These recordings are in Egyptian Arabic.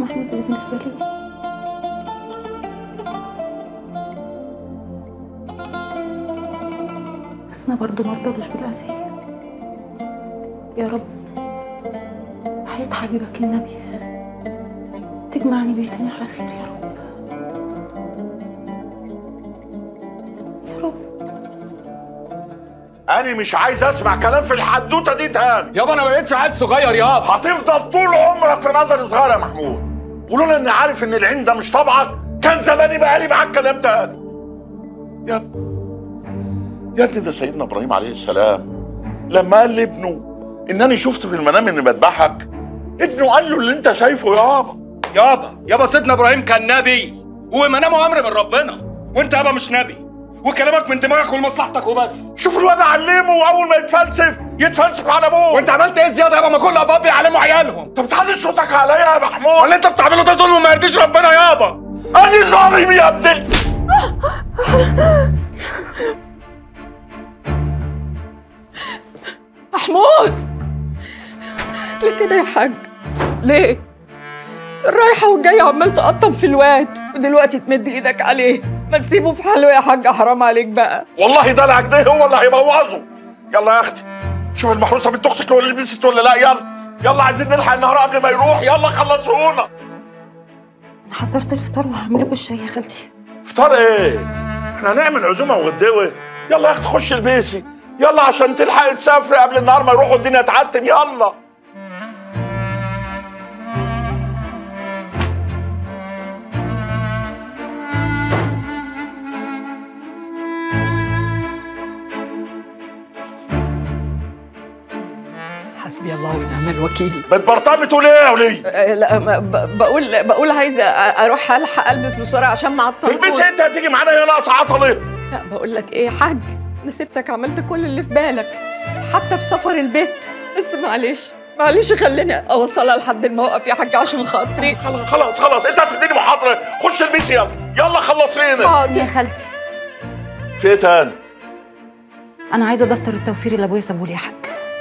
محمود بالنسبة لي بس أنا برضه مرضلوش بالأذية يا رب حياة حبيبك النبي تجمعني بيه تاني على خير يا رب يا رب انا مش عايز اسمع كلام في الحدوته دي تاني يابا انا ما بقتش عيل صغير يابا هتفضل طول عمرك في نظري صغير يا محمود ولولا اني عارف ان العين ده مش طبعك كان زماني بقالي معاك كلام تاني يا ابني يا ابني ده سيدنا ابراهيم عليه السلام لما قال لابنه انني شفت في المنام اني بذبحك ابنه قال له اللي انت شايفه يابا يابا يابا سيدنا ابراهيم كان نبي ومنامه امر من ربنا وانت يابا مش نبي وكلامك من دماغك ولمصلحتك وبس شوف الواد علمه واول ما يتفلسف يتفلسف على ابوه وانت عملت ايه زياده يابا ما كل الاباء بيعلموا عيالهم انت بتعلي صوتك عليا يا محمود واللي انت بتعمله ده ظلم وما يرضيش ربنا يابا انا ظالم يا ابني محمود ليه كده يا حاج ليه في الرايحة والجاية عمال تقطم في الواد ودلوقتي تمد ايدك عليه ما تسيبه في حاله يا حاج حرام عليك بقى والله دلعك ده هو اللي هيبوظه يلا يا اختي شوف المحروسه بنت اختك ولا لبست ولا لا يلا يلا عايزين نلحق النهار قبل ما يروح يلا خلصونا أنا حضرت الفطار وهعمل لكم الشاي يا خالتي فطار ايه احنا هنعمل عزومه وغدوه يلا يا اختي خش البيسي يلا عشان تلحق تسافري قبل النهار ما يروحوا الدنيا تعتم يلا حسبي الله ونعم الوكيل بتبرطمي تقول ايه يا وليه أه لا ما- ب- بقول بقول عايزه أ- اروح الحق البس بسرعه عشان معطل تلبسي انت هتيجي معانا هنا ناقصه عطل ايه لا بقول لك ايه يا حاج انا سبتك عملت كل اللي في بالك حتى في سفر البيت بس معلش معلش خليني اوصلها لحد الموقف يا حاج عشان خاطري خلاص خلاص خلاص انت هتديني محاضره خش البيسي يلا يلا خلصينا يا حاضر خالتي في ايه تاني أنا عايزة دفتر التوفير اللي أبويا سابهولي يا حاج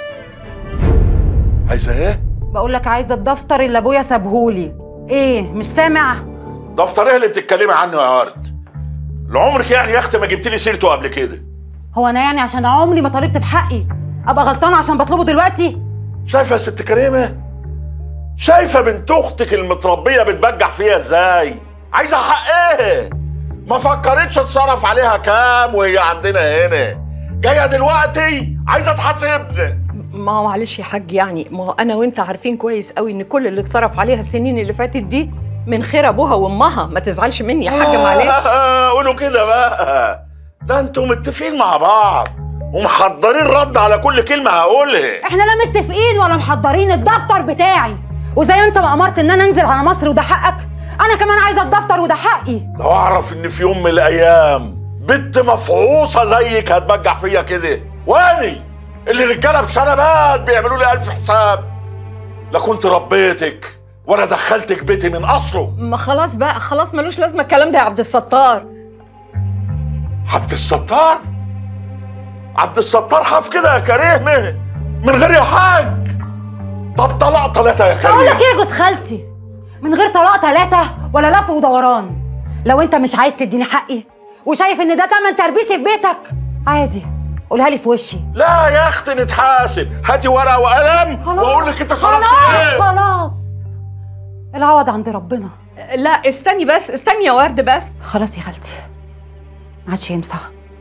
عايزه ايه بقول لك عايزة الدفتر اللي أبويا سابهولي إيه مش سامع؟ دفتر ايه اللي بتتكلمي عنه يا ورد لعمرك يعني يا اختي ما جبت لي سيرته قبل كده هو أنا يعني عشان عمري ما طالبت بحقي أبقى غلطانة عشان بطلبه دلوقتي؟ شايفه يا ست كريمه شايفه بنت اختك المتربيه بتبجح فيها ازاي عايزه حق ايه ما فكرتش اتصرف عليها كام وهي عندنا هنا جايه دلوقتي عايزه تحاسبنا ما هو معلش يا حاج يعني ما هو انا وانت عارفين كويس قوي ان كل اللي اتصرف عليها السنين اللي فاتت دي من خير ابوها وامها ما تزعلش مني يا حاج معلش آه، قولوا كده بقى ده انتوا متفقين مع بعض ومحضرين رد على كل كلمه هقولها احنا لا متفقين ولا محضرين الدفتر بتاعي وزي انت ما امرت ان انا انزل على مصر وده حقك انا كمان عايزه الدفتر وده حقي لو اعرف ان في يوم من الايام بنت مفعوصه زيك هتبجح فيا كده واني اللي رجاله بشنبات بيعملوا لي الف حساب لا كنت ربيتك ولا دخلتك بيتي من اصله ما خلاص بقى خلاص ملوش لازمه الكلام ده يا عبد الستار عبد الستار عبد الستار حاف كده يا كريم من غير يا حاج طب طلع ثلاثة يا اقول لك كريم ايه يا جوز خالتي من غير طلاق ثلاثه ولا لف ودوران لو انت مش عايز تديني حقي وشايف ان ده تمن تربيتي في بيتك عادي قولها لي في وشي لا يا اختي نتحاسب هاتي ورقة وقلم واقول لك انت صرفت خلاص ايه خلاص العوض عند ربنا لا استني بس استني يا ورد بس خلاص يا خالتي ما عادش ينفع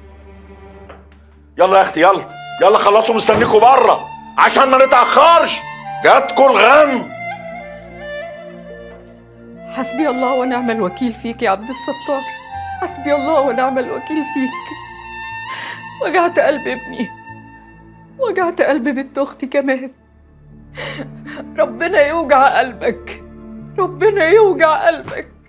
يلا يا اختي يلا يلا خلصوا مستنيكوا بره عشان ما نتاخرش جاتكوا الغم حسبي الله ونعم الوكيل فيك يا عبد الستار حسبي الله ونعم الوكيل فيك وجعت قلب ابني وجعت قلب بنت اختي كمان ربنا يوجع قلبك ربنا يوجع قلبك